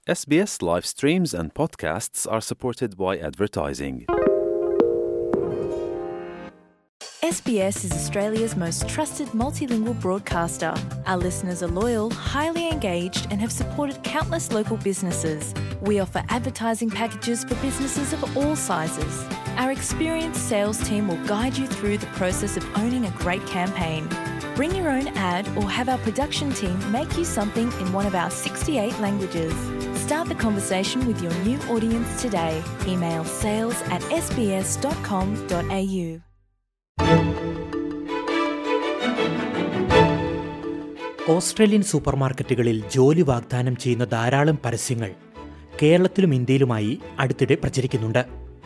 SBS live streams and podcasts are supported by advertising. SBS is Australia's most trusted multilingual broadcaster. Our listeners are loyal, highly engaged, and have supported countless local businesses. We offer advertising packages for businesses of all sizes. Our experienced sales team will guide you through the process of owning a great campaign. Bring your own ad or have our production team make you something in one of our 68 languages. Start the conversation with your new audience today. Email sales at sbs.com.au. Australian സൂപ്പർമാർക്കറ്റുകളിൽ ജോലി വാഗ്ദാനം ചെയ്യുന്ന ധാരാളം പരസ്യങ്ങൾ കേരളത്തിലും ഇന്ത്യയിലുമായി അടുത്തിടെ പ്രചരിക്കുന്നുണ്ട്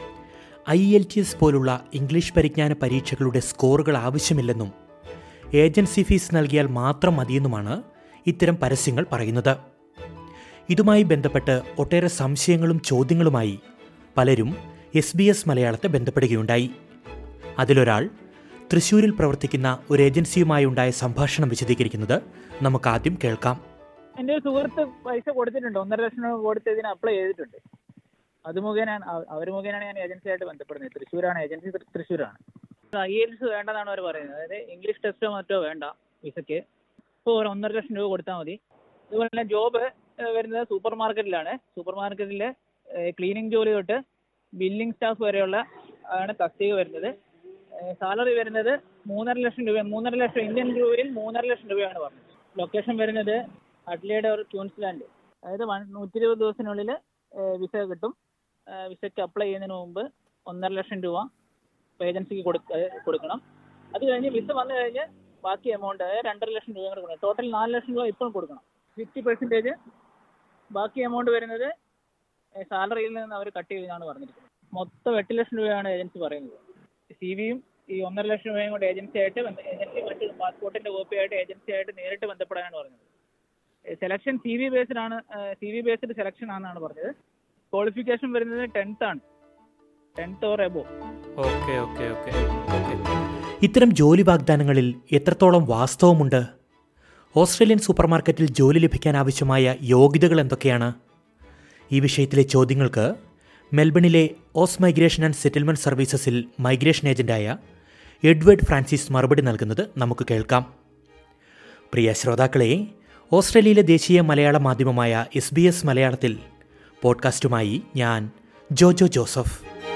ഐ എൽ ടി എസ് പോലുള്ള ഇംഗ്ലീഷ് പരിജ്ഞാന പരീക്ഷകളുടെ സ്കോറുകൾ ആവശ്യമില്ലെന്നും ഏജൻസി ഫീസ് നൽകിയാൽ മാത്രം മതിയെന്നുമാണ് ഇത്തരം പരസ്യങ്ങൾ പറയുന്നത് ഇതുമായി ബന്ധപ്പെട്ട് ഒട്ടേറെ സംശയങ്ങളും ചോദ്യങ്ങളുമായി പലരും എസ് ബി എസ് മലയാളത്തെ ബന്ധപ്പെടുകയുണ്ടായി അതിലൊരാൾ തൃശൂരിൽ പ്രവർത്തിക്കുന്ന ഒരു ഏജൻസിയുമായി ഉണ്ടായ സംഭാഷണം വിശദീകരിക്കുന്നത് നമുക്ക് ആദ്യം കേൾക്കാം എൻ്റെ ഒരു സുഹൃത്ത് പൈസ കൊടുത്തിട്ടുണ്ട് ഒന്നര ലക്ഷം രൂപ കൊടുത്തതിന് അപ്ലൈ ചെയ്തിട്ടുണ്ട് അത് മുഖേനയാണ് അവർ മുഖേനയാണ് ഞാൻ ഏജൻസിയായിട്ട് ബന്ധപ്പെടുന്നത് തൃശ്ശൂരാണ് ഏജൻസി തൃ- തൃശ്ശൂരാണ് ഐ എൽസ് വേണ്ടെന്നാണ് അവർ പറയുന്നത് അതായത് ഇംഗ്ലീഷ് ടെസ്റ്റോ മറ്റോ വേണ്ട വിസയ്ക്ക് ഇപ്പോൾ ഒരു ഒന്നര ലക്ഷം രൂപ കൊടുത്താൽ മതി അതുപോലെ തന്നെ ജോബ് വരുന്നത് സൂപ്പർ മാർക്കറ്റിലാണ് സൂപ്പർ മാർക്കറ്റിൽ ക്ലീനിങ് ജോലി തൊട്ട് ബില്ലിംഗ് സ്റ്റാഫ് വരെയുള്ള ആണ് തസ്തിക വരുന്നത് സാലറി വരുന്നത് മൂന്നര ലക്ഷം രൂപ മൂന്നര ലക്ഷം ഇന്ത്യൻ രൂപയിൽ മൂന്നര ലക്ഷം രൂപയാണ് പറഞ്ഞത് ലൊക്കേഷൻ വരുന്നത് അഡ്ലേഡ് ഓർ ക്യൂൻസ്ലാൻഡ് അതായത് വൺ നൂറ്റി ഇരുപത് ദിവസത്തിനുള്ളിൽ വിസ കിട്ടും ഏഹ് വിസയ്ക്ക് അപ്ലൈ ചെയ്യുന്നതിന് മുമ്പ് ഒന്നര ലക്ഷം രൂപ ഏജൻസിക്ക് കൊടുക്ക കൊടുക്കണം അത് കഴിഞ്ഞ് വിസ വന്നു കഴിഞ്ഞ് ബാക്കി എമൗണ്ട് അതായത് രണ്ടര ലക്ഷം രൂപ കൂടെ കൊടുക്കണം ടോട്ടൽ നാല് ലക്ഷം രൂപ ഇപ്പം കൊടുക്കണം ഫിഫ്റ്റി പെർസെൻറ്റേജ് ബാക്കി എമൗണ്ട് വരുന്നത് സാലറിയിൽ നിന്ന് അവർ കട്ട് ചെയ്യുന്നതാണ് പറഞ്ഞിരിക്കുന്നത് മൊത്തം എട്ട് ലക്ഷം രൂപയാണ് ഏജൻസി പറയുന്നത് സി വിയും ഈ ഒന്നര ലക്ഷം രൂപയും കൊണ്ട് ഏജൻസി ആയിട്ട് ബന്ധ- ഏജൻസി മറ്റ് പാസ്പോർട്ടിന്റെ കോപ്പി ആയിട്ട് ഏജൻസി ആയിട്ട് നേരിട്ട് ബന്ധപ്പെടാനാണ് പറഞ്ഞത് സെലക്ഷൻ സി വി ബേസ്ഡ് ആണ് സി വി ബേസ്ഡ് സെലക്ഷൻ ആണെന്നാണ് പറഞ്ഞത് ക്വാളിഫിക്കേഷൻ വരുന്നത് ടെൻത്ത് ആണ് tenth or above okay okay okay ഇത്തരം ജോലി വാഗ്ദാനങ്ങളിൽ എത്രത്തോളം വാസ്തവമുണ്ട് ഓസ്ട്രേലിയൻ സൂപ്പർമാർക്കറ്റിൽ ജോലി ലഭിക്കാൻ ആവശ്യമായ യോഗ്യതകൾ എന്തൊക്കെയാണ് ഈ വിഷയത്തിലെ ചോദ്യങ്ങൾക്ക് മെൽബണിലെ ഓസ് മൈഗ്രേഷൻ ആൻഡ് സെറ്റിൽമെൻറ്റ് സർവീസസിൽ മൈഗ്രേഷൻ ഏജന്റായ എഡ്വേർഡ് ഫ്രാൻസിസ് മറുപടി നൽകുന്നത് നമുക്ക് കേൾക്കാം പ്രിയ ശ്രോതാക്കളെ ഓസ്ട്രേലിയയിലെ ദേശീയ മലയാള മാധ്യമമായ എസ് ബി എസ് മലയാളത്തിൽ പോഡ്കാസ്റ്റുമായി ഞാൻ ജോജോ ജോസഫ്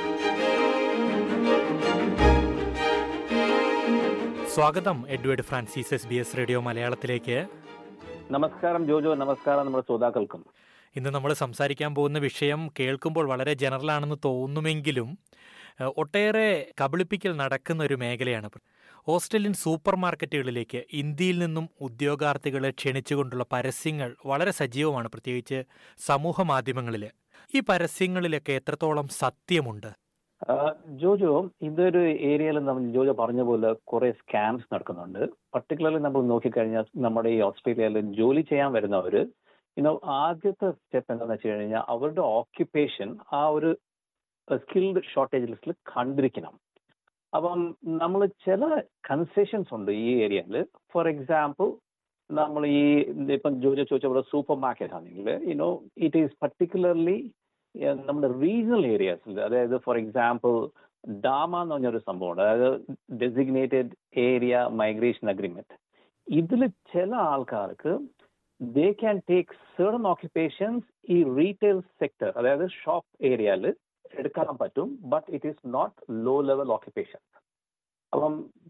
സ്വാഗതം Edward Francis S B S radio മലയാളത്തിലേക്ക് നമസ്കാരം ജോജോ നമസ്കാരം നമ്മുടെ ശ്രോതാക്കൾക്കും ഇന്ന് നമ്മൾ സംസാരിക്കാൻ പോകുന്ന വിഷയം കേൾക്കുമ്പോൾ വളരെ ജനറൽ ആണെന്ന് തോന്നുമെങ്കിലും ഏഹ്, ഒട്ടേറെ കബളിപ്പിക്കൽ നടക്കുന്ന ഒരു മേഖലയാണ് ഓസ്ട്രേലിയൻ സൂപ്പർ മാർക്കറ്റുകളിലേക്ക് ഇന്ത്യയിൽ നിന്നും ഉദ്യോഗാർത്ഥികളെ ക്ഷണിച്ചുകൊണ്ടുള്ള പരസ്യങ്ങൾ വളരെ സജീവമാണ് പ്രത്യേകിച്ച് സമൂഹ മാധ്യമങ്ങളിൽ ഈ പരസ്യങ്ങളിലൊക്കെ എത്രത്തോളം സത്യമുണ്ട് ആ, ജോജോ ഇതൊരു ഏരിയയിൽ നമ്മൾ ജോജോ പറഞ്ഞ പോലെ കുറെ സ്കാംസ് നടക്കുന്നുണ്ട് പർട്ടിക്കുലർലി നമ്മൾ നോക്കിക്കഴിഞ്ഞാൽ നമ്മുടെ ഈ ഓസ്ട്രേലിയയിൽ ജോലി ചെയ്യാൻ വരുന്നവര് ഇന്നോ ആദ്യത്തെ സ്റ്റെപ്പ് എന്താണെന്ന് വെച്ച് കഴിഞ്ഞാൽ അവരുടെ ഓക്യുപ്പേഷൻ ആ ഒരു സ്കിൽഡ് ഷോർട്ടേജ് ലിസ്റ്റിൽ കണ്ടിരിക്കണം അപ്പം നമ്മൾ ചില കൺസെഷൻസ് ഉണ്ട് ഈ ഏരിയയിൽ ഫോർ എക്സാമ്പിൾ നമ്മൾ ഈ ഇപ്പം ജോജോ ചോദിച്ച പോലെ സൂപ്പർ മാർക്കറ്റ് ആണെങ്കിൽ യുനോ ഇറ്റ് ഈസ് പർട്ടിക്കുലർലി നമ്മുടെ റീജിയണൽ ഏരിയാസിൽ അതായത് ഫോർ എക്സാമ്പിൾ ഡാമ എന്ന് പറഞ്ഞൊരു സംഭവമുണ്ട് അതായത് ഡെസിഗ്നേറ്റഡ് ഏരിയ മൈഗ്രേഷൻ അഗ്രിമെന്റ് ഇതിൽ ചില ആൾക്കാർക്ക് they can take certain occupations ഈ റീറ്റെയിൽ സെക്ടർ അതായത് ഷോപ്പ് ഏരിയയിൽ എടുക്കാൻ പറ്റും but it is not low level occupation അപ്പം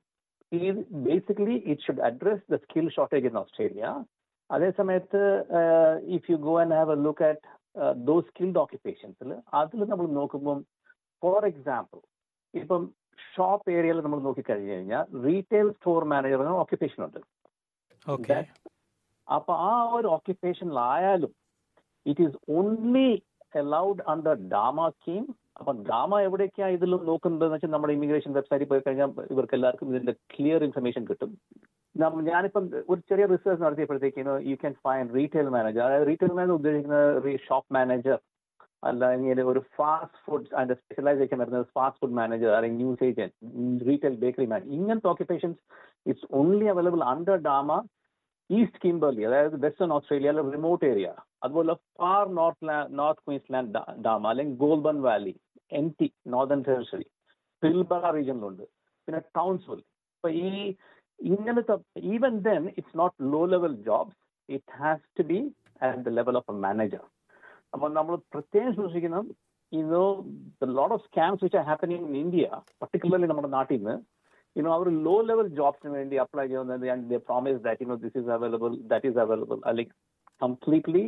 ഈ basically it should address the skill shortage in Australia അതേ സമയത്ത് if you go and have a look at those skilled ഓക്യുപ്പേഷൻസിൽ അതിൽ നമ്മൾ നോക്കുമ്പം ഫോർ എക്സാമ്പിൾ ഇപ്പം ഷോപ്പ് ഏരിയയിൽ നമ്മൾ നോക്കിക്കഴിഞ്ഞു കഴിഞ്ഞാൽ റീറ്റെയിൽ സ്റ്റോർ മാനേജർ എന്ന ഓക്യുപ്പേഷൻ ഉണ്ട് ഓക്കെ അപ്പൊ ആ ഒരു ഓക്യുപ്പേഷനിലായാലും it is only allowed under DAMA scheme അപ്പൊ ഡാമ എവിടേക്കാ ഇതിൽ നോക്കുന്നതെന്ന് വെച്ചാൽ നമ്മുടെ ഇമിഗ്രേഷൻ വെബ്സൈറ്റിൽ പോയി കഴിഞ്ഞാൽ ഇവർക്ക് എല്ലാവർക്കും ഇതിന്റെ ക്ലിയർ ഇൻഫർമേഷൻ കിട്ടും നമ്മ- ഞാനിപ്പം ഒരു ചെറിയ റിസർച്ച് നടത്തിയപ്പോഴത്തേക്കിന് you can find retail manager അതായത് റീറ്റെയിൽ മാനേജർ ഉദ്ദേശിക്കുന്നത് ഷോപ്പ് മാനേജർ അല്ലെങ്കിൽ ഒരു ഫാസ്റ്റ് ഫുഡ് അതിന്റെ സ്പെഷ്യലൈസേഷൻ വരുന്നത് ഫാസ്റ്റ് ഫുഡ് മാനേജർ അല്ലെങ്കിൽ newsagent retail bakery manager ഇങ്ങനത്തെ occupations it's only available under DAMA East Kimberley അതായത് വെസ്റ്റേൺ ഓസ്ട്രേലിയയിലെ റിമോട്ട് ഏരിയ അതുപോലെ far north north Queensland DAMA അല്ലെങ്കിൽ Goulburn Valley N T Northern Territory Pilbara റീജിയനിലുണ്ട് പിന്നെ Townsville അപ്പൊ ഈ ഇങ്ങനത്തെ even then it's not low level jobs it has to be at the level of a manager അപ്പോൾ നമ്മൾ പ്രത്യേകം സൂക്ഷിക്കണം ഇതോ the lot of scams which are happening in India particularly നമ്മുടെ നാട്ടിൽ നിന്ന് യുനോ അവർ ലോ ലെവൽ ജോബ്സിന് വേണ്ടി അപ്ലൈ ചെയ്യുന്നത് and the promise that you know this is available that is available അല്ലെങ്കിൽ completely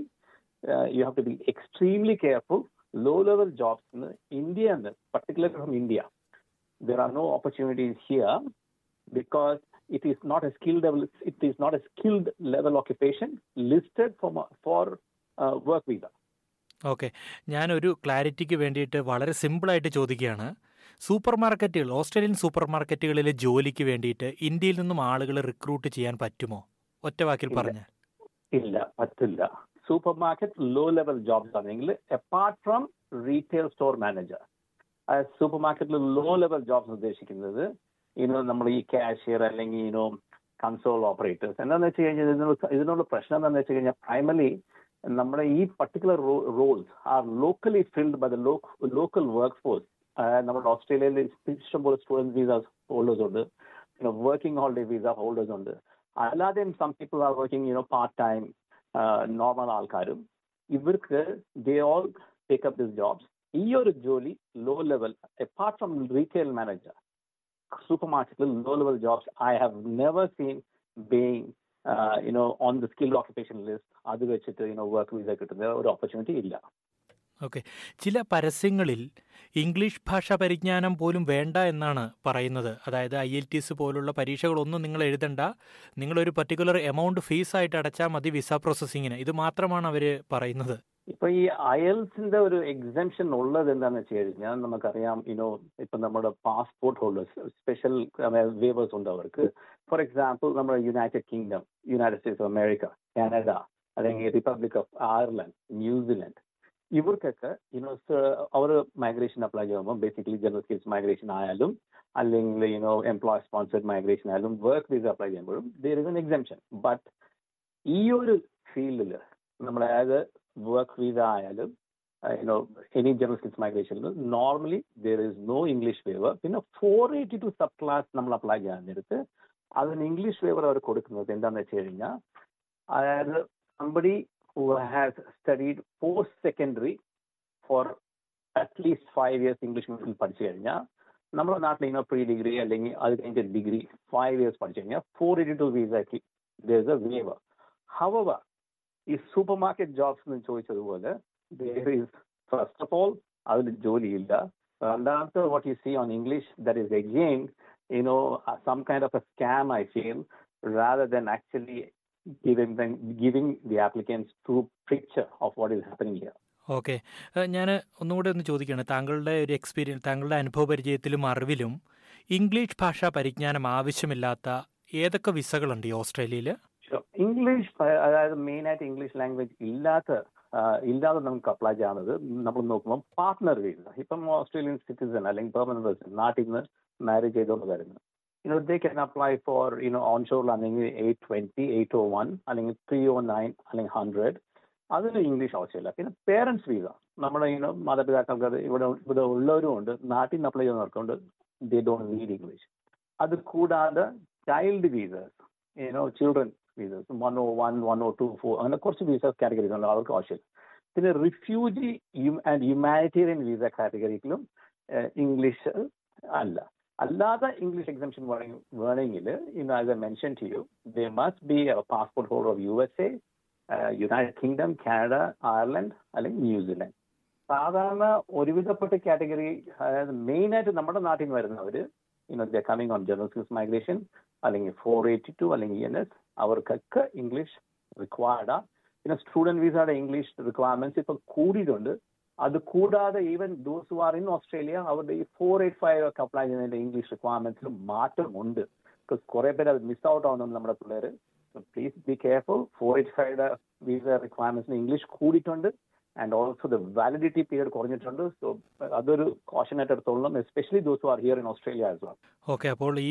you have to be extremely careful low level jobs India എന്ന് particularly from India there are no opportunities here because it is not a skilled level, it is not a skilled level occupation listed for for uh, work visa. Okay ഞാനൊരു ക്ലാരിറ്റിക്ക് വേണ്ടിയിട്ട് വളരെ സിമ്പിളായിട്ട് ചോദിക്കുകയാണ് super മാർക്കറ്റുകൾ Australian super മാർക്കറ്റുകളിലെ ജോലിക്ക് വേണ്ടിയിട്ട് ഇന്ത്യയിൽ നിന്നും ആളുകളെ റിക്രൂട്ട് ചെയ്യാൻ പറ്റുമോ ഒറ്റ വാക്കിൽ ഇല്ല. പറഞ്ഞാൽ ഇല്ല പറ്റില്ല supermarket low level jobs ആണെങ്കിൽ apart from retail store manager super മാർക്കറ്റിൽ ലോ ലെവൽ ജോബ്സ് ഉദ്ദേശിക്കുന്നത് ഇനോ നമ്മൾ ഈ കാഷ്യർ അല്ലെങ്കിൽ ഇനോ കൺസോൾ ഓപ്പറേറ്റേഴ്സ് എന്താണെന്ന് വെച്ച് കഴിഞ്ഞാൽ ഇതിനുള്ള ഇതിനുള്ള പ്രശ്നം എന്താണെന്ന് വെച്ച് കഴിഞ്ഞാൽ പ്രൈമലി നമ്മുടെ ഈ particular roles are locally filled by the local workforce നമ്മുടെ ഓസ്ട്രേലിയയിൽ ഇഷ്ടംപോലെ സ്റ്റുഡൻറ് വിസാസ് ഹോൾഡേഴ്സ് ഉണ്ട് പിന്നെ വർക്കിംഗ് ഹോളിഡേ വിസ ഹോൾഡേഴ്സ് ഉണ്ട് അല്ലാതെയും some people are working you know part time normal ആൾക്കാരും ഇവർക്ക് they all take up this jobs ഈ ഒരു ജോലി low level apart from retail manager super മാർക്കറ്റിൽ low level jobs I have never seen being you know on the skilled occupation list അത് വെച്ചിട്ട് you know work visa കിട്ടുന്ന ഒരു ഓപ്പർച്യൂണിറ്റി ഇല്ല okay ചില പരസ്യങ്ങളിൽ ഇംഗ്ലീഷ് ഭാഷാ പരിജ്ഞാനം പോലും വേണ്ട എന്നാണ് പറയുന്നത് അതായത് ഐ എൽ ടി എസ് പോലുള്ള പരീക്ഷകളൊന്നും നിങ്ങൾ എഴുതണ്ട നിങ്ങളൊരു പർട്ടിക്കുലർ എമൗണ്ട് ഫീസായിട്ട് അടച്ചാൽ മതി വിസ പ്രോസസ്സിങ്ങിന് ഇത് മാത്രമാണ് അവർ പറയുന്നത് ഇപ്പൊ ഈ അയൽസിന്റെ ഒരു എക്സംഷൻ ഉള്ളത് എന്താണെന്ന് വെച്ച് കഴിഞ്ഞാൽ നമുക്കറിയാം ഇനോ ഇപ്പൊ നമ്മുടെ പാസ്പോർട്ട് ഹോൾഡേഴ്സ് സ്പെഷ്യൽ വേവേഴ്സ് ഉണ്ട് അവർക്ക് ഫോർ എക്സാമ്പിൾ നമ്മുടെ United Kingdom United States of America Canada അല്ലെങ്കിൽ റിപ്പബ്ലിക് ഓഫ് അയർലൻഡ് ന്യൂസിലൻഡ് ഇവർക്കൊക്കെ യുനോ അവർ മൈഗ്രേഷൻ അപ്ലൈ ചെയ്യുമ്പോൾ ബേസിക്കലി ജനറൽ സ്കിൽസ് മൈഗ്രേഷൻ ആയാലും അല്ലെങ്കിൽ യുനോ എംപ്ലോയ് സ്പോൺസർഡ് മൈഗ്രേഷൻ ആയാലും വർക്ക് വിസ അപ്ലൈ ചെയ്യുമ്പോഴും there is an exemption but ഈ ഒരു ഫീൽഡിൽ നമ്മൾ അതായത് വർക്ക് വിസ ആയാലും യുനോ എനി ജനറൽ സ്കിൽസ് മൈഗ്രേഷനിൽ normally there is no English waiver പിന്നെ four eighty two sub class നമ്മൾ അപ്ലൈ ചെയ്യാൻ നേരത്ത് അതിന് ഇംഗ്ലീഷ് വേവർ അവർ കൊടുക്കുന്നത് എന്താണെന്ന് വെച്ച് കഴിഞ്ഞാൽ അതായത് somebody who has studied post secondary for at least five years English മീഡിയത്തിൽ പഠിച്ചു കഴിഞ്ഞാൽ നമ്മുടെ നാട്ടിൽ ഇങ്ങനെ പ്രീ ഡിഗ്രി അല്ലെങ്കിൽ അത് കഴിഞ്ഞിട്ട് ഡിഗ്രി ഫൈവ് ഇയേഴ്സ് പഠിച്ചു കഴിഞ്ഞാൽ ഫോർ എയ്റ്റി ടു വിസയ്ക്ക് ദർ ഇസ് എ വേവർ ഹവർ ഈ സൂപ്പർ മാർക്കറ്റ് ജോബ്സ് എന്ന് ചോദിച്ചതുപോലെ there is first of all അതിൽ ജോലിയില്ല രണ്ടാമത്തെ what you see on English that is again you know, uh, some kind of a scam, I feel, rather than actually giving them giving the applicants true picture of what is happening here. Okay ഞാൻ ഒന്നുകൂടെ ഒന്ന് ചോദിക്കുകയാണ് താങ്കളുടെ ഒരു experience താങ്കളുടെ അനുഭവ പരിചയത്തിലും അറിവിലും English ഭാഷാ പരിജ്ഞാനം ആവശ്യമില്ലാത്ത ഏതൊക്കെ വിസകളുണ്ട് ഈ ഓസ്ട്രേലിയയിൽ ഇംഗ്ലീഷ് അതായത് മെയിൻ ആയിട്ട് ഇംഗ്ലീഷ് ലാംഗ്വേജ് ഇല്ലാത്ത ഇല്ലാതെ നമുക്ക് അപ്ലൈ ചെയ്യാവുന്നത് നമ്മൾ നോക്കുമ്പോൾ പാർട്ട്ണർ വിസ ഇപ്പം ഓസ്ട്രേലിയൻ സിറ്റിസൺ അല്ലെങ്കിൽ പെർമനന്റ് റെസിഡന്റ് നാട്ടിൽ നിന്ന് മാരേജ് ചെയ്തുകൊണ്ട് വരുന്നത് you know they can apply for you know on ഷോറിലാണെങ്കിൽ eight twenty eight oh one അല്ലെങ്കിൽ ത്രീ ഓ നയൻ അല്ലെങ്കിൽ ഹൺഡ്രഡ് അതിന് ഇംഗ്ലീഷ് ആവശ്യമില്ല പിന്നെ പേരൻസ് വീസ നമ്മുടെ ഇങ്ങനെ മാതാപിതാക്കൾക്ക് അത് ഇവിടെ ഇവിടെ ഉള്ളവരും ഉണ്ട് നാട്ടിൽ നിന്ന് apply ചെയ്യുന്നവർക്കുണ്ട് they don't need English അത് കൂടാതെ child വീസേഴ്സ് you know children വീസേഴ്സ് one oh one one oh to four അങ്ങനെ കുറച്ച് വീസ കാറ്റഗറീസ് ഉണ്ട് അവർക്ക് ആവശ്യമില്ല പിന്നെ refugee and humanitarian visa കാറ്റഗറിയിലും English അല്ല അല്ലാതെ ഇംഗ്ലീഷ് എക്സംഷൻ വേണമെങ്കിൽ ഇന്ന് as A mention to you they must be passport holder of U S A United kingdom Canada Ireland അല്ലെങ്കിൽ ന്യൂസിലാൻഡ് സാധാരണ ഒരുവിധപ്പെട്ട കാറ്റഗറി അതായത് മെയിൻ ആയിട്ട് നമ്മുടെ നാട്ടിൽ നിന്ന് വരുന്നവർ ഇന്നോ the coming on general skills migration അല്ലെങ്കിൽ ഫോർ എയ്റ്റി ടു അല്ലെങ്കിൽ എൻ എസ് അവർക്കൊക്കെ ഇംഗ്ലീഷ് റിക്വയർഡാ പിന്നെ സ്റ്റുഡന്റ് വിസയുടെ ഇംഗ്ലീഷ് റിക്വയർമെന്റ്സ് ഇപ്പൊ കൂടിയിട്ടുണ്ട് അത് കൂടാതെ even those are in Australia അവരുടെ ഈ ഫോർ എയ്റ്റ് ഫൈവ് ഒക്കെ അപ്ലൈ ചെയ്യുന്നതിന്റെ ഇംഗ്ലീഷ് റിക്വയർമെന്റ്സിലും മാറ്റമുണ്ട് ബിക്കോസ് കുറെ പേര് അത് മിസ് ഔട്ട് ആവുന്നുണ്ട് നമ്മുടെ പിള്ളേർ please be careful four eight five visa റിക്വയർമെന്റ്സിന് ഇംഗ്ലീഷ് കൂടിയിട്ടുണ്ട് and also the validity period കുറഞ്ഞിട്ടുണ്ട് സോ അതൊരു കോഷനായിട്ട് എടുത്തോളണം especially those are here in Australia as well okay അപ്പോൾ ഈ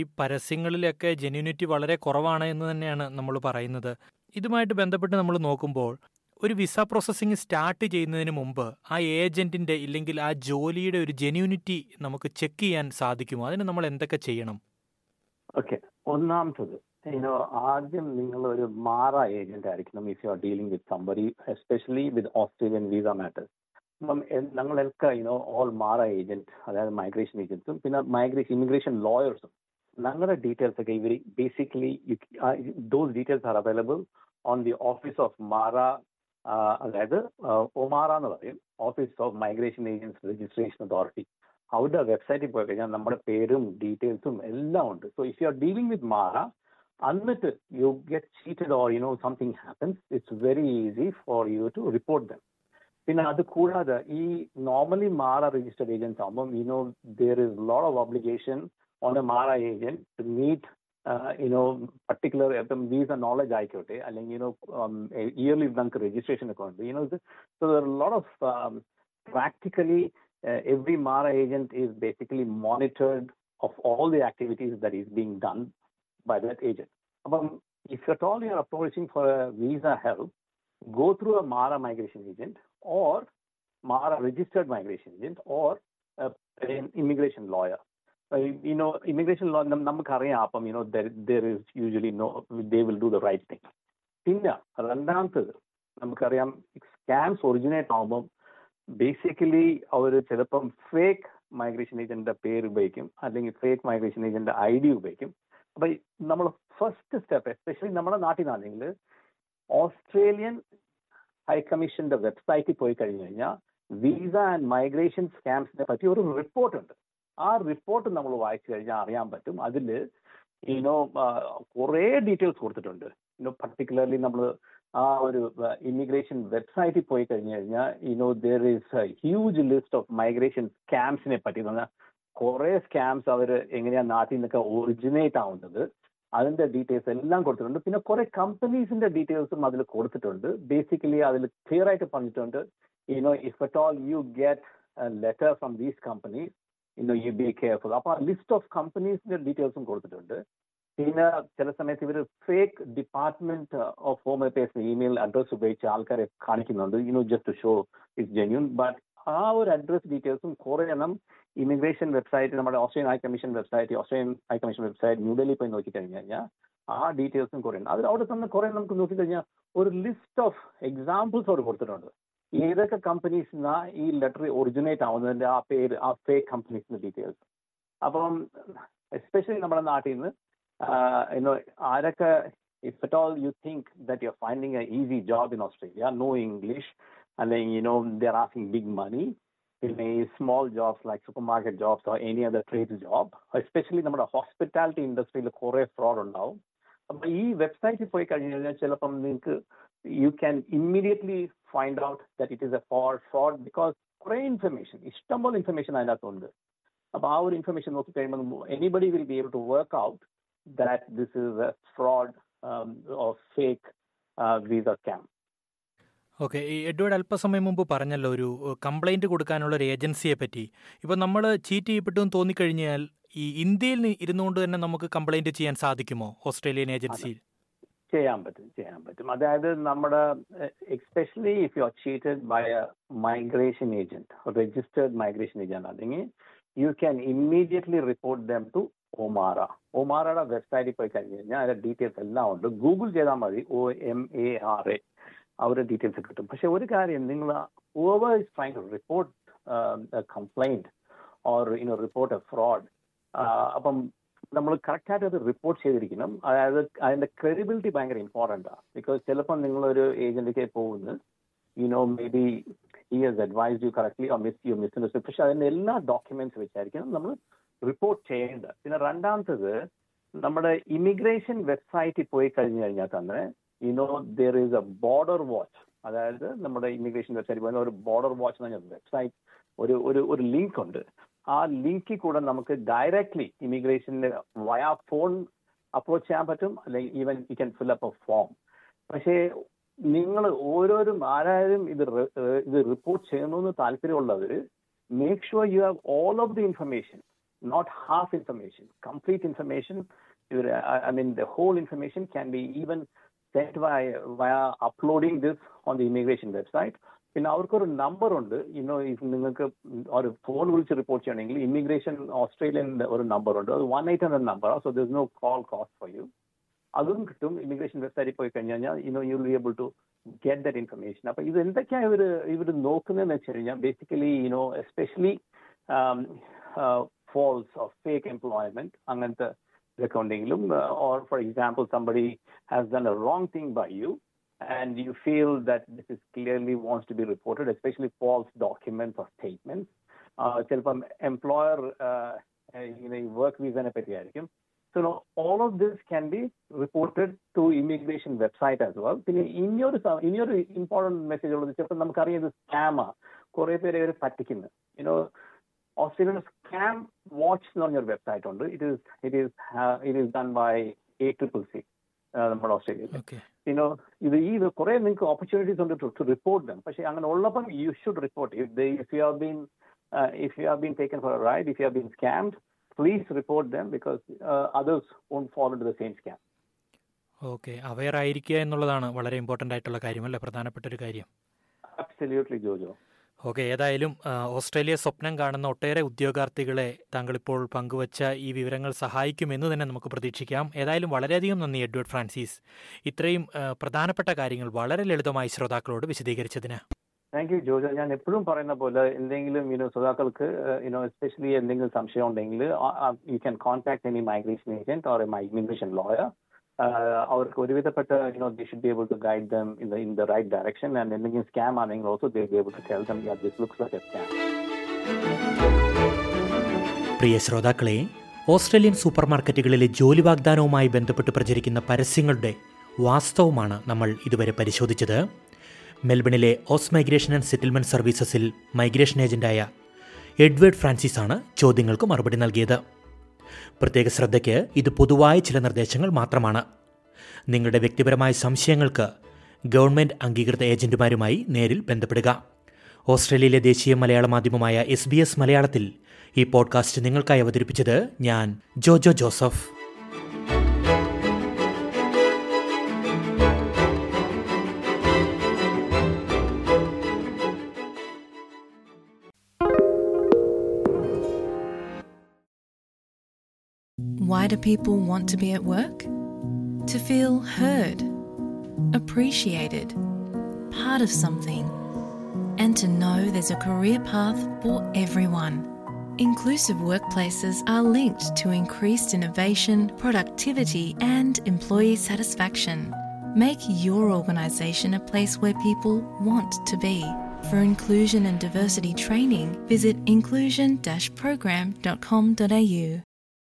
പരസ്യങ്ങളിലൊക്കെ ജെന്യൂനിറ്റി വളരെ കുറവാണ് എന്ന് തന്നെയാണ് നമ്മൾ പറയുന്നത് ഇതുമായിട്ട് ബന്ധപ്പെട്ട് നമ്മൾ നോക്കുമ്പോൾ ഒരു വിസ പ്രോസസ്സിംഗ് സ്റ്റാർട്ട് ചെയ്യുന്നതിന് മുമ്പ് ആ ഏജന്റിന്റെ ഇല്ലെങ്കിൽ ആ ജോലിയുടെ ഒരു ജെന്യൂനിറ്റി നമുക്ക് ചെക്ക് ചെയ്യാൻ സാധിക്കുമോ അതിന് നമ്മൾ എന്തൊക്കെ ചെയ്യണം ഓക്കെ ഒന്നാമത്തത് യുനോ ആദ്യം നിങ്ങൾ ഒരു മാറ ഏജന്റ് ആയിരിക്കണം if you are dealing with somebody especially with Australian visa matters അപ്പം എ- ഞങ്ങളൊക്കെ യുനോ ഓൾ മാറ ഏജന്റ് അതായത് മൈഗ്രേഷൻ ഏജൻസും പിന്നെ മൈഗ്രേഷൻ ഇമിഗ്രേഷൻ ലോയേഴ്സും ഞങ്ങളുടെ ഡീറ്റെയിൽസ് ഒക്കെ ഇവർ basically those details are available on the office of MARA അതായത് ഒമാറ എന്ന് പറയും office of migration agents registration authority അവരുടെ വെബ്സൈറ്റിൽ പോയി കഴിഞ്ഞാൽ നമ്മുടെ പേരും ഡീറ്റെയിൽസും എല്ലാം ഉണ്ട് so if you are dealing with MARA എന്നിട്ട് U get cheated or you know something happens it's very easy for you to report them പിന്നെ അത് കൂടാതെ ഈ നോർമലി മാറ രജിസ്റ്റർഡ് ഏജൻസ് ആകുമ്പോൾ you know there is lot of obligation on a MARA agent to meet you know particular ഇപ്പം visa knowledge ആയിക്കോട്ടെ അല്ലെങ്കിൽ you know yearly നമുക്ക് registration ഒക്കെ ഉണ്ട് you know so lot of practically every MARA agent is basically monitored of all the activities that is being done by that agent. Um, if at all you're approaching for a visa help, go through a MARA migration agent or MARA registered migration agent or uh, an immigration lawyer. Uh, you know, immigration law, നം- നമുക്കറിയാം അപ്പം you know, there, there is usually no, they will do the right thing. പിന്നെ രണ്ടാമത്തത് നമുക്കറിയാം scams originate ആകുമ്പം basically അവർ ചിലപ്പം fake migration ഏജന്റിന്റെ പേര് ഉപയോഗിക്കും അല്ലെങ്കിൽ ഫേക്ക് മൈഗ്രേഷൻ ഏജന്റിന്റെ ഐ ഡി ഉപയോഗിക്കും അപ്പൊ നമ്മൾ ഫസ്റ്റ് സ്റ്റെപ്പ് എസ്പെഷ്യലി നമ്മുടെ നാട്ടിൽ നിന്നാണെങ്കിൽ ഓസ്ട്രേലിയൻ ഹൈക്കമ്മീഷന്റെ വെബ്സൈറ്റിൽ പോയി കഴിഞ്ഞു കഴിഞ്ഞാൽ വിസ ആൻഡ് മൈഗ്രേഷൻ സ്കാംസിനെ പറ്റി ഒരു റിപ്പോർട്ട് ഉണ്ട് ആ റിപ്പോർട്ട് നമ്മൾ വായിച്ചു കഴിഞ്ഞാൽ അറിയാൻ പറ്റും അതിൽ യുനോ കുറേ ഡീറ്റെയിൽസ് കൊടുത്തിട്ടുണ്ട് യുനോ പർട്ടിക്കുലർലി നമ്മൾ ആ ഒരു ഇമിഗ്രേഷൻ വെബ്സൈറ്റിൽ പോയി കഴിഞ്ഞു കഴിഞ്ഞാൽ you know there is huge list of migration സ്കാംസിനെ പറ്റി എന്ന് പറഞ്ഞാൽ കുറെ സ്കാംസ് അവർ എങ്ങനെയാ നാട്ടിൽ നിന്നൊക്കെ ഒറിജിനേറ്റ് ആവുന്നത് അതിന്റെ ഡീറ്റെയിൽസ് എല്ലാം കൊടുത്തിട്ടുണ്ട് പിന്നെ കുറെ കമ്പനീസിന്റെ ഡീറ്റെയിൽസും അതിൽ കൊടുത്തിട്ടുണ്ട് ബേസിക്കലി അതിൽ ക്ലിയർ ആയിട്ട് പറഞ്ഞിട്ടുണ്ട് you know if at all you get letter from these companies you know you be careful അപ്പൊ ആ ലിസ്റ്റ് ഓഫ് കമ്പനീസിന്റെ ഡീറ്റെയിൽസും കൊടുത്തിട്ടുണ്ട് പിന്നെ ചില സമയത്ത് ഇവർ fake department of home affairs email address ഉപയോഗിച്ച് ആൾക്കാരെ കാണിക്കുന്നുണ്ട് you know just to show it's genuine but ആ ഒരു അഡ്രസ് ഡീറ്റെയിൽസും കുറെ എണ്ണം ഇമിഗ്രേഷൻ വെബ്സൈറ്റ് നമ്മുടെ Australian high commission website Australian high commission website New Delhi പോയി നോക്കി കഴിഞ്ഞു കഴിഞ്ഞാൽ ആ ഡീറ്റെയിൽസും കുറെ ഉണ്ട് അതിൽ അവിടെ തന്നെ കുറെ നമുക്ക് നോക്കിക്കഴിഞ്ഞാൽ ഒരു ലിസ്റ്റ് ഓഫ് എക്സാമ്പിൾസ് അവർ കൊടുത്തിട്ടുണ്ട് ഏതൊക്കെ കമ്പനീസിനാ ഈ ലെറ്റർ ഒറിജിനേറ്റ് ആവുന്നതിന്റെ ആ പേര് ആ ഫേക്ക് കമ്പനീസിന്റെ ഡീറ്റെയിൽസ് അപ്പം എസ്പെഷ്യലി നമ്മുടെ നാട്ടിൽ നിന്ന് യുനോ ആരൊക്കെ if at all you think that you are finding a easy job in Australia no English അല്ലെങ്കിൽ you know they're asking big money പിന്നെ ഈ small jobs like supermarket jobs or any other trade job especially നമ്മുടെ hospitality ഇൻഡസ്ട്രിയിൽ കുറെ fraud ഉണ്ടാവും അപ്പൊ ഈ വെബ്സൈറ്റിൽ പോയി കഴിഞ്ഞു കഴിഞ്ഞാൽ ചിലപ്പം നിങ്ങൾക്ക് you can immediately find out that it is a fraud fraud because കുറെ ഇൻഫർമേഷൻ ഇഷ്ടംപോലെ ഇൻഫർമേഷൻ അതിനകത്തുണ്ട് അപ്പൊ ആ ഒരു ഇൻഫർമേഷൻ നോക്കി കഴിയുമ്പോൾ anybody will be able to work out that this is a fraud or fake visa scam okay ഈ Edward അല്പസമയം മുമ്പ് പറഞ്ഞല്ലോ ഒരു കംപ്ലൈന്റ് കൊടുക്കാനുള്ള ഒരു ഏജൻസിയെ പറ്റി ഇപ്പം നമ്മൾ ചീറ്റ് ചെയ്യപ്പെട്ടു എന്ന് തോന്നിക്കഴിഞ്ഞാൽ ഈ ഇന്ത്യയിൽ നി- ഇരുന്നുകൊണ്ട് തന്നെ നമുക്ക് കംപ്ലൈന്റ് ചെയ്യാൻ സാധിക്കുമോ ഓസ്ട്രേലിയൻ ഏജൻസിയിൽ ചെയ്യാൻ പറ്റും ചെയ്യാൻ പറ്റും അതായത് നമ്മുടെ especially if you are cheated by a migration agent registered migration agent അല്ലെങ്കിൽ you can immediately report them to OMARA ഒമാറയുടെ വെബ്സൈറ്റിൽ പോയി കഴിഞ്ഞ് കഴിഞ്ഞാൽ അതിന്റെ ഡീറ്റെയിൽസ് എല്ലാം ഉണ്ട് ഗൂഗിൾ ചെയ്താൽ മതി O M A R A അവരുടെ ഡീറ്റെയിൽസ് കിട്ടും പക്ഷെ ഒരു കാര്യം നിങ്ങൾ whoever is trying to report complaint or you know report a fraud അപ്പം നമ്മൾ കറക്റ്റ് ആയിട്ട് അത് റിപ്പോർട്ട് ചെയ്തിരിക്കണം അതായത് അതിന്റെ ക്രെഡിബിലിറ്റി ഭയങ്കര ഇമ്പോർട്ടൻ്റ് ആണ് ബിക്കോസ് ചിലപ്പോൾ നിങ്ങളൊരു ഏജന്റിലേക്ക് പോകുന്നത് യുനോ മേ ബി ഈ has advise you correctly or miss you miss പക്ഷെ അതിന്റെ എല്ലാ ഡോക്യുമെന്റ്സ് വെച്ചായിരിക്കണം നമ്മൾ റിപ്പോർട്ട് ചെയ്യേണ്ടത് പിന്നെ രണ്ടാമത്തത് നമ്മുടെ ഇമിഗ്രേഷൻ വെബ്സൈറ്റിൽ പോയി കഴിഞ്ഞു കഴിഞ്ഞാൽ തന്നെ you know there is a border watch അതായത് നമ്മുടെ ഇമിഗ്രേഷൻ വെബ്സൈറ്റിൽ പോയി ഒരു ബോർഡർ വാച്ച് എന്ന് പറഞ്ഞ വെബ്സൈറ്റ് ഒരു ഒരു ഒരു ലിങ്ക് ഉണ്ട് ആ ലിങ്കിൽ കൂടെ നമുക്ക് ഡയറക്ട്ലി ഇമിഗ്രേഷന് വയാ ഫോൺ അപ്രോച്ച് ചെയ്യാൻ പറ്റും അല്ലെങ്കിൽ even you can fill up a form പക്ഷേ നിങ്ങൾ ഓരോരും ആരായാലും ഇത് റി- ഏഹ് ഇത് റിപ്പോർട്ട് ചെയ്യണമെന്ന് താല്പര്യമുള്ളവർ make sure you have all of the information not half information complete information I mean the whole information can be even sent via, via uploading this on the immigration website. പിന്നെ അവർക്കൊരു number ഉണ്ട് ഇന്നോ നിങ്ങൾക്ക് ഒരു phone വിളിച്ച് report ചെയ്യണമെങ്കിൽ immigration ഓസ്ട്രേലിയൻ്റെ ഒരു number ഉണ്ട് അത് one eight hundred number so this no call cost for you അതും കിട്ടും ഇമിഗ്രേഷൻ വെബ്സൈറ്റിൽ പോയി കഴിഞ്ഞ് കഴിഞ്ഞാൽ you know you be able to get that information അപ്പൊ ഇത് എന്തൊക്കെയാണ് ഇവർ ഇവർ നോക്കുന്നതെന്ന് വെച്ച് കഴിഞ്ഞാൽ basically you know especially false of fake employment അങ്ങനത്തെ ഇതൊക്കെ ഉണ്ടെങ്കിലും or for example somebody has done a wrong thing by you and you feel that this is clearly wants to be reported, especially false documents or statements. ചിലപ്പം employer ഇങ്ങനെ work വിസനെ പറ്റിയായിരിക്കും so no all of this can be reported to immigration website as well പിന്നെ ഇനിയൊരു ഇനിയൊരു important message ഉള്ളത് ചിലപ്പോൾ നമുക്കറിയാം ഇത് സ്കാമാ കുറെ പേരെ ഇവർ പറ്റിക്കുന്നു യുനോ ഓസ്ട്രേലിയൻ സ്കാം വാച്ച് എന്ന് പറഞ്ഞൊരു വെബ്സൈറ്റ് ഉണ്ട് it is it is it is done by a triple C നമ്മുടെ ഓസ്ട്രേലിയയിൽ യുനോ ഇത് ഈ കുറെ നിങ്ങൾക്ക് ഓപ്പർച്യൂണിറ്റീസ് ഉണ്ട് ടു റിപ്പോർട്ട് ദം പക്ഷെ അങ്ങനെ ഉള്ളപ്പം you should report if the if you have been if you have been taken for ride if you have been scammed please report them because others won't follow to the same scam okay aware ആയിരിക്കുക എന്നുള്ളതാണ് വളരെ important ആയിട്ടുള്ള കാര്യം അല്ലേ പ്രധാനപ്പെട്ട ഒരു കാര്യം absolutely Jojo okay ഏതായാലും ഓസ്ട്രേലിയ സ്വപ്നം കാണുന്ന ഒട്ടേറെ ഉദ്യോഗാർത്ഥികളെ താങ്കളിപ്പോൾ പങ്കുവച്ച ഈ വിവരങ്ങൾ സഹായിക്കുമെന്ന് തന്നെ നമുക്ക് പ്രതീക്ഷിക്കാം ഏതായാലും വളരെയധികം നന്ദി എഡ്വേർഡ് ഫ്രാൻസിസ് ഇത്രയും പ്രധാനപ്പെട്ട കാര്യങ്ങൾ വളരെ ലളിതമായി ശ്രോതാക്കളോട് വിശദീകരിച്ചതിന് താങ്ക് യു ജോജോ ഞാൻ എപ്പോഴും പറയുന്ന പോലെ എന്തെങ്കിലും യുനോ ശ്രോതാക്കൾക്ക് യുനോ എസ്പെഷ്യലി എന്തെങ്കിലും സംശയം ഉണ്ടെങ്കിൽ you can contact any migration agent or a immigration lawyer അവർക്ക് ഒരുവിധപ്പെട്ട you know they should be able to guide them in the in the right direction and എന്തെങ്കിലും സ്കാം ആണെങ്കിൽ also they be able to tell them yeah this looks like a scam പ്രിയ ശ്രോതാക്കളെ Australian super മാർക്കറ്റുകളിലെ ജോലി വാഗ്ദാനവുമായി ബന്ധപ്പെട്ട് പ്രചരിക്കുന്ന പരസ്യങ്ങളുടെ വാസ്തവമാണ് നമ്മൾ ഇതുവരെ പരിശോധിച്ചത് മെൽബണിലെ ഓസ് മൈഗ്രേഷൻ ആൻഡ് സെറ്റിൽമെൻറ്റ് സർവീസസിൽ മൈഗ്രേഷൻ ഏജന്റായ എഡ്വേർഡ് ഫ്രാൻസിസ് ആണ് ചോദ്യങ്ങൾക്ക് മറുപടി നൽകിയത് പ്രത്യേക ശ്രദ്ധയ്ക്ക് ഇത് പൊതുവായ ചില നിർദ്ദേശങ്ങൾ മാത്രമാണ് നിങ്ങളുടെ വ്യക്തിപരമായ സംശയങ്ങൾക്ക് ഗവൺമെൻറ് അംഗീകൃത ഏജന്റുമാരുമായി നേരിൽ ബന്ധപ്പെടുക ഓസ്ട്രേലിയയിലെ ദേശീയ മലയാള മാധ്യമമായ എസ് ബി എസ് മലയാളത്തിൽ ഈ പോഡ്കാസ്റ്റ് നിങ്ങൾക്കായി അവതരിപ്പിച്ചത് ഞാൻ Jojo Joseph Why do people want to be at work? To feel heard, appreciated, part of something, and to know there's a career path for everyone. Inclusive workplaces are linked to increased innovation, productivity, and employee satisfaction. Make your organisation a place where people want to be. For inclusion and diversity training, visit inclusion program.com.au.